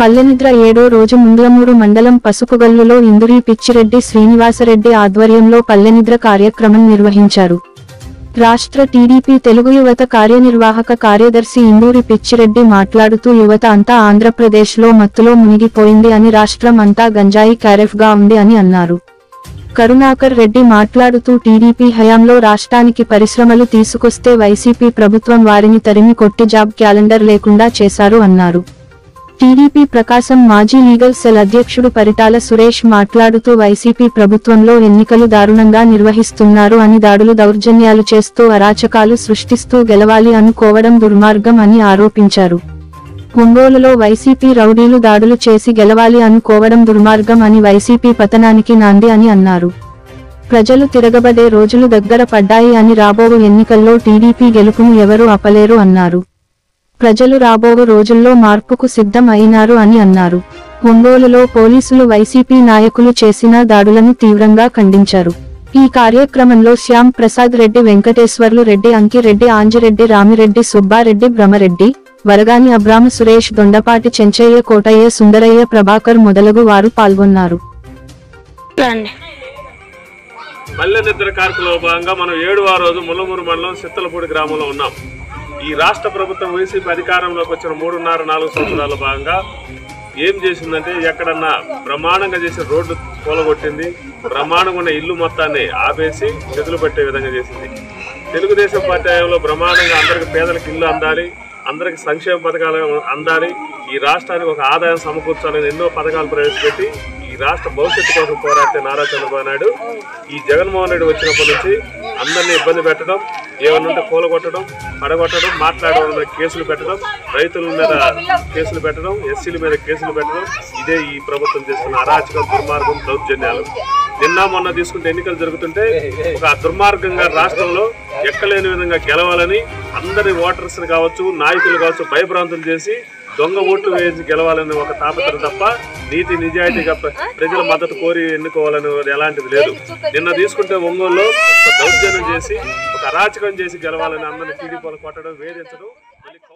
పల్లెనిద్ర ఏడో రోజు ముండ్లమూరు మండలం పసుపుగల్లులో ఇందురి పిచ్చిరెడ్డి శ్రీనివాసరెడ్డి ఆధ్వర్యంలో పల్లెనిద్ర కార్యక్రమం నిర్వహించారు రాష్ట్ర టీడీపీ తెలుగు యువత కార్యనిర్వాహక కార్యదర్శి ఇందూరి పిచ్చిరెడ్డి మాట్లాడుతూ యువత అంతా ఆంధ్రప్రదేశ్లో మత్తులో మునిగిపోయింది అని రాష్ట్రం అంతా గంజాయి క్యారెఫ్గా ఉంది అని అన్నారు కరుణాకర్ రెడ్డి మాట్లాడుతూ టీడీపీ హయాంలో రాష్ట్రానికి పరిశ్రమలు తీసుకొస్తే వైసీపీ ప్రభుత్వం వారిని తరిమి కొట్టి జాబ్ క్యాలెండర్ లేకుండా చేశారు అన్నారు టీడీపీ ప్రకాశం మాజీ లీగల్ సెల్ అధ్యక్షుడు పరిటాల సురేష్ మాట్లాడుతూ వైసీపీ ప్రభుత్వంలో ఎన్నికలు దారుణంగా నిర్వహిస్తున్నారు అని దాడులు దౌర్జన్యాలు చేస్తూ అరాచకాలు సృష్టిస్తూ గెలవాలి అనుకోవడం దుర్మార్గం అని ఆరోపించారు ఒంగోలులో వైసీపీ రౌడీలు దాడులు చేసి గెలవాలి అనుకోవడం దుర్మార్గం అని వైసీపీ పతనానికి నాంది అని అన్నారు ప్రజలు తిరగబడే రోజులు దగ్గర పడ్డాయి అని రాబోవు ఎన్నికల్లో టీడీపీ గెలుపును ఎవరూ ఆపలేరు అన్నారు ప్రజలు రాబోవు రోజుల్లో మార్పుకు సిద్ధం అయినారు అని అన్నారు ఒంగోలులో పోలీసులు వైసీపీ నాయకులు చేసిన దాడులను తీవ్రంగా ఖండించారు ఈ కార్యక్రమంలో శ్యామ్ ప్రసాద్ రెడ్డి వెంకటేశ్వర్లు రెడ్డి అంకిరెడ్డి ఆంజిరెడ్డి రామిరెడ్డి సుబ్బారెడ్డి భ్రమరెడ్డి వరగాని అబ్రామ సురేష్ దొండపాటి చెంచయ్య కోటయ్య సుందరయ్య ప్రభాకర్ మొదలగు వారు పాల్గొన్నారు రండి పల్లె నిద్ర కార్యక్రమంలో భాగంగా మనం ఏడవ రోజు ముల్లమూరు మండలం సిత్తలపూడి గ్రామంలో ఉన్నాం ఈ రాష్ట్ర ప్రభుత్వం వైసీపీ అధికారంలోకి వచ్చిన మూడున్నర నాలుగు సంవత్సరాల భాగంగా ఏం చేసిందంటే ఎక్కడన్నా బ్రహ్మాండంగా చేసిన రోడ్డు కూలగొట్టింది బ్రహ్మాండంగా ఉన్న ఇల్లు మొత్తాన్ని ఆపేసి చెదులు పెట్టే విధంగా చేసింది తెలుగుదేశం పార్టీ హయాంలో బ్రహ్మాండంగా అందరికి పేదలకు ఇల్లు అందాలి అందరికి సంక్షేమ పథకాలు అందాలి ఈ రాష్ట్రానికి ఒక ఆదాయం సమకూర్చాలని ఎన్నో పథకాలు ప్రవేశపెట్టి ఈ రాష్ట్ర భవిష్యత్తు కోసం పోరాడితే నారా చంద్రబాబు నాయుడు ఈ జగన్మోహన్ రెడ్డి వచ్చినప్పటి నుంచి అందరినీ ఇబ్బంది పెట్టడం ఏమన్నా ఉంటే కూలగొట్టడం పడగొట్టడం మాట్లాడడం మీద కేసులు పెట్టడం రైతుల మీద కేసులు పెట్టడం ఎస్సీల మీద కేసులు పెట్టడం ఇదే ఈ ప్రభుత్వం చేస్తున్న అరాచకం దుర్మార్గం దౌర్జన్యాలు నిన్న మొన్న తీసుకుంటే ఎన్నికలు జరుగుతుంటే ఒక దుర్మార్గంగా రాష్ట్రంలో ఎక్కలేని విధంగా గెలవాలని అందరి ఓటర్స్ కావచ్చు నాయకులు కావచ్చు భయభ్రాంతులు చేసి దొంగ ఓట్లు వేసి గెలవాలని ఒక తాపత్రం తప్ప నీతి నిజాయితీగా ప్ర- ప్రజల మద్దతు కోరి ఎన్నుకోవాలని ఎలాంటిది లేదు నిన్న తీసుకుంటే ఒంగోలులో ఒక దౌర్జన్యం చేసి ఒక అరాచకం చేసి గెలవాలని అందరినీ టీడీపీలు కొట్టడం వేధించడం మళ్ళీ